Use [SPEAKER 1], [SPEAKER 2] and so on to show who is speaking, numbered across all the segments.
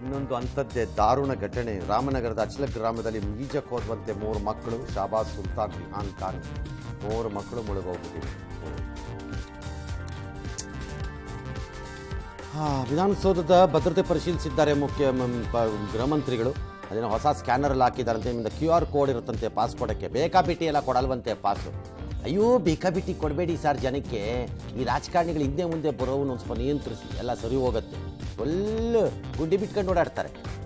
[SPEAKER 1] ಇನ್ನೊಂದು ಅಂಥದ್ದೇ ದಾರುಣ ಘಟನೆ ರಾಮನಗರದ ಅಚಲ ಗ್ರಾಮದಲ್ಲಿ ಈಜಕ್ಕೆ ಹೋದಂತೆ ಮೂರು ಮಕ್ಕಳು ಶಾಬಾಜ್ ಸುಲ್ತಾನ್ ರಿಹಾನ್ ಖಾನ್ ಮೂರು ಮಕ್ಕಳು ಮುಳುಗೋಗ್ಬಿಟ್ಟಿವೆ ಹಾ, ವಿಧಾನಸೌಧದ ಭದ್ರತೆ ಪರಿಶೀಲಿಸಿದ್ದಾರೆ ಮುಖ್ಯ ಮ್, ಪ- ಗೃಹ ಮಂತ್ರಿಗಳು ಅದೇನೋ ಹೊಸ ಸ್ಕ್ಯಾನರ್ ಅಲ್ಲಿ ಹಾಕಿದಾರಂತೆ ನಿಮ್ಮಿಂದ ಕ್ಯೂ ಆರ್ ಕೋಡ್ ಇರುತ್ತಂತೆ ಪಾಸ್ ಕೊಡೋಕ್ಕೆ ಬೇಕಾಬಿಟ್ಟಿ ಎಲ್ಲ ಕೊಡಲ್ವಂತೆ ಪಾಸು ಅಯ್ಯೋ ಬೇಕಾಬಿಟ್ಟಿ ಕೊಡಬೇಡಿ ಸರ್ ಜನಕ್ಕೆ ಈ ರಾಜಕಾರಣಿಗಳು ಹಿಂದೆ ಮುಂದೆ ಬರೋವನ್ನ ಒಂದು ಸ್ವಲ್ಪ ನಿಯಂತ್ರಿಸಿ ಎಲ್ಲ ಸರಿ ಹೋಗುತ್ತೆ ಫುಲ್ ಗುಂಡಿ ಬಿಟ್ಕೊಂಡು ಓಡಾಡ್ತಾರೆ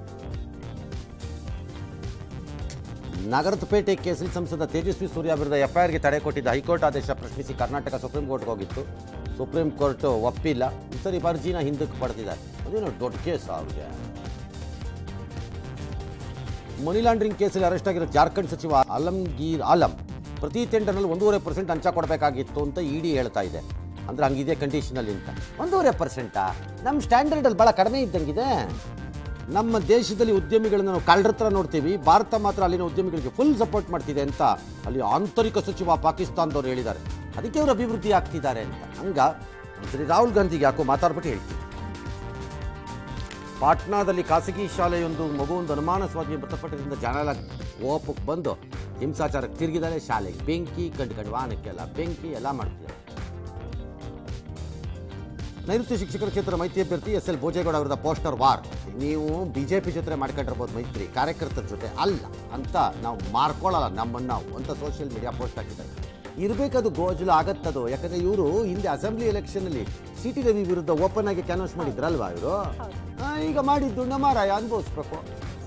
[SPEAKER 1] ನಗರದ ಪೇಟೆ ಕೇಸರಿ ಸಂಸದ ತೇಜಸ್ವಿ ಸೂರ್ಯ ವಿರುದ್ಧ ಎಫ್ಐಆರ್ಗೆ ತಡೆ ಕೊಟ್ಟಿದ್ದ ಹೈಕೋರ್ಟ್ ಆದೇಶ ಪ್ರಶ್ನಿಸಿ ಕರ್ನಾಟಕ ಸುಪ್ರೀಂ ಕೋರ್ಟ್ಗೆ ಹೋಗಿತ್ತು ಸುಪ್ರೀಂ ಕೋರ್ಟ್ ಒಪ್ಪಿಲ್ಲ ಈ ಸರಿ ಅರ್ಜಿನ ಹಿಂದಕ್ಕೆ ಪಡೆದಿದ್ದಾರೆ ಅದೇನೋ ದೊಡ್ಡ ಕೇಸ್ ಅವ್ರಿಗೆ ಮನಿ ಲಾಂಡ್ರಿಂಗ್ ಕೇಸಲ್ಲಿ ಅರೆಸ್ಟ್ ಆಗಿರೋ ಜಾರ್ಖಂಡ್ ಸಚಿವ ಆಲಂಗೀರ್ ಆಲಂ ಪ್ರತಿ ಟೆಂಡರ್ನಲ್ಲಿ ಒಂದೂವರೆ ಪರ್ಸೆಂಟ್ ಅಂಚ ಕೊಡಬೇಕಾಗಿತ್ತು ಅಂತ ಇಡಿ ಹೇಳ್ತಾ ಇದೆ ಅಂದ್ರೆ ಹಂಗಿದೆ ಕಂಡೀಷನಲ್ಲಿ ಅಂತ ಒಂದೂವರೆ ಪರ್ಸೆಂಟಾ ನಮ್ಮ ಸ್ಟ್ಯಾಂಡರ್ಡಲ್ಲಿ ಭಾಳ ಕಡಿಮೆ ಇದ್ದಂಗಿದೆ ನಮ್ಮ ದೇಶದಲ್ಲಿ ಉದ್ಯಮಿಗಳನ್ನ ನಾವು ಕಳ್ಳರ ಹತ್ರ ನೋಡ್ತೀವಿ ಭಾರತ ಮಾತ್ರ ಅಲ್ಲಿನ ಉದ್ಯಮಿಗಳಿಗೆ ಫುಲ್ ಸಪೋರ್ಟ್ ಮಾಡ್ತಿದೆ ಅಂತ ಅಲ್ಲಿ ಆಂತರಿಕ ಸಚಿವ ಪಾಕಿಸ್ತಾನದವ್ರು ಹೇಳಿದ್ದಾರೆ ಅದಕ್ಕೆ ಅವರು ಅಭಿವೃದ್ಧಿ ಆಗ್ತಿದ್ದಾರೆ ಅಂತ ಹಂಗ ಸರಿ ರಾಹುಲ್ ಗಾಂಧಿಗೆ ಯಾಕೋ ಮಾತಾಡ್ಬಿಟ್ಟು ಹೇಳ್ತೀವಿ ಪಾಟ್ನಾದಲ್ಲಿ ಖಾಸಗಿ ಶಾಲೆಯೊಂದು ಮಗುವೊಂದು ಅನುಮಾನಾಸ್ಪದ ಮೃತಪಟ್ಟದಿಂದ ಜನ ಓಪಕ್ಕೆ ಬಂದು ಹಿಂಸಾಚಾರಕ್ಕೆ ತಿರುಗಿದ್ದಾರೆ ಶಾಲೆಗೆ ಬೆಂಕಿ ಕಂಡು ಕಂಡು ವಾಹನಕ್ಕೆಲ್ಲ ಬೆಂಕಿ ಎಲ್ಲ ಮಾಡ್ತಿದ್ದಾರೆ ನೈಋತ್ಯ ಶಿಕ್ಷಕರ ಕ್ಷೇತ್ರ ಮೈತ್ರಿ ಅಭ್ಯರ್ಥಿ ಎಸ್ ಎಲ್ ಭೋಜೇಗೌಡ ಅವರದ ಪೋಸ್ಟರ್ ವಾರ್ ನೀವು ಬಿಜೆಪಿ ಜೊತೆ ಮಾಡ್ಕೊಂಡಿರ್ಬೋದು ಮೈತ್ರಿ ಕಾರ್ಯಕರ್ತರ ಜೊತೆ ಅಲ್ಲ ಅಂತ ನಾವು ಮಾರ್ಕೊಳ್ಳಲ್ಲ ನಮ್ಮನ್ನ ನಾವು ಅಂತ ಸೋಷಿಯಲ್ ಮೀಡಿಯಾ ಪೋಸ್ಟ್ ಹಾಕಿದ್ದಾರೆ ಇರಬೇಕದು ಗೋಜಲು ಆಗತ್ತದು ಯಾಕಂದ್ರೆ ಇವರು ಹಿಂದೆ ಅಸೆಂಬ್ಲಿ ಎಲೆಕ್ಷನ್ನಲ್ಲಿ ಸಿ ಟಿ ರವಿ ವಿರುದ್ಧ ಓಪನ್ ಆಗಿ ಕ್ಯಾನ್ವಸ್ ಮಾಡಿದ್ರಲ್ವಾ ಇವರು ಈಗ ಮಾಡಿದ್ದು ನಮಾರಾಯ ಅನುಭವಿಸ್ಬೇಕು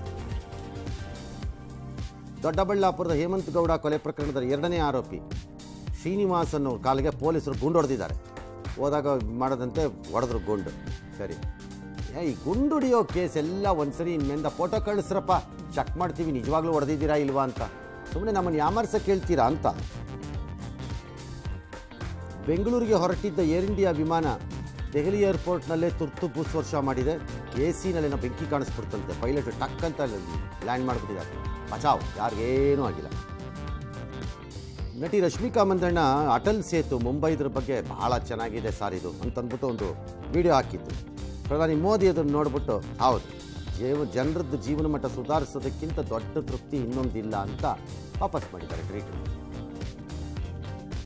[SPEAKER 1] ದೊಡ್ಡಬಳ್ಳಾಪುರದ ಹೇಮಂತ್ ಗೌಡ ಕೊಲೆ ಪ್ರಕರಣದ ಎರಡನೇ ಆರೋಪಿ ಶ್ರೀನಿವಾಸ್ ಅನ್ನೋ ಕಾಲಿಗೆ ಪೊಲೀಸರು ಗುಂಡು ಹೊಡೆದಿದ್ದಾರೆ ಹೋದಾಗ ಮಾಡದಂತೆ ಹೊಡೆದ್ರು ಗುಂಡು ಸರಿ ಏ ಈ ಗುಂಡು ಹೊಡಿಯೋ ಕೇಸ್ ಎಲ್ಲ ಒಂದ್ಸರಿ ಇನ್ಮೇಲಿಂದ ಫೋಟೋ ಕಳಿಸ್ರಪ್ಪ ಚೆಕ್ ಮಾಡ್ತೀವಿ ನಿಜವಾಗ್ಲೂ ಹೊಡೆದಿದ್ದೀರಾ ಇಲ್ವಾ ಅಂತ ಸುಮ್ಮನೆ ನಮ್ಮನ್ನು ಯಾಮರ್ಸಕ್ಕೆ ಕೇಳ್ತೀರಾ ಅಂತ ಬೆಂಗಳೂರಿಗೆ ಹೊರಟಿದ್ದ ಏರ್ ಇಂಡಿಯಾ ವಿಮಾನ ದೆಹಲಿ ಏರ್ಪೋರ್ಟ್ನಲ್ಲೇ ತುರ್ತು ಭೂಸ್ಪರ್ಶ ಮಾಡಿದೆ ಎ ಸಿನಲ್ಲೇನೋ ಬೆಂಕಿ ಕಾಣಿಸ್ಬಿಡ್ತಂತೆ ಪೈಲಟ್ ಟಕ್ ಅಂತ ಲ್ಯಾಂಡ್ ಮಾಡಿಬಿಟ್ಟಿದ್ದಾರೆ ಬಚಾವ್ ಯಾರಿಗೇನೂ ಆಗಿಲ್ಲ ನಟಿ ರಶ್ಮಿಕಾ ಮಂದಣ್ಣ ಅಟಲ್ ಸೇತು ಮುಂಬೈದ್ರ ಬಗ್ಗೆ ಬಹಳ ಚೆನ್ನಾಗಿದೆ ಸರ್ ಇದು ಅಂತಂದ್ಬಿಟ್ಟು ಒಂದು ವಿಡಿಯೋ ಹಾಕಿತ್ತು ಪ್ರಧಾನಿ ಮೋದಿ ಅದನ್ನು ನೋಡ್ಬಿಟ್ಟು ಹೌದು ಜೀವ ಜನರದ್ದು ಜೀವನ ಮಟ್ಟ ಸುಧಾರಿಸೋದಕ್ಕಿಂತ ದೊಡ್ಡ ತೃಪ್ತಿ ಇನ್ನೊಂದಿಲ್ಲ ಅಂತ ವಾಪಸ್ ಮಾಡಿದ್ದಾರೆ ಟ್ರೀಟ್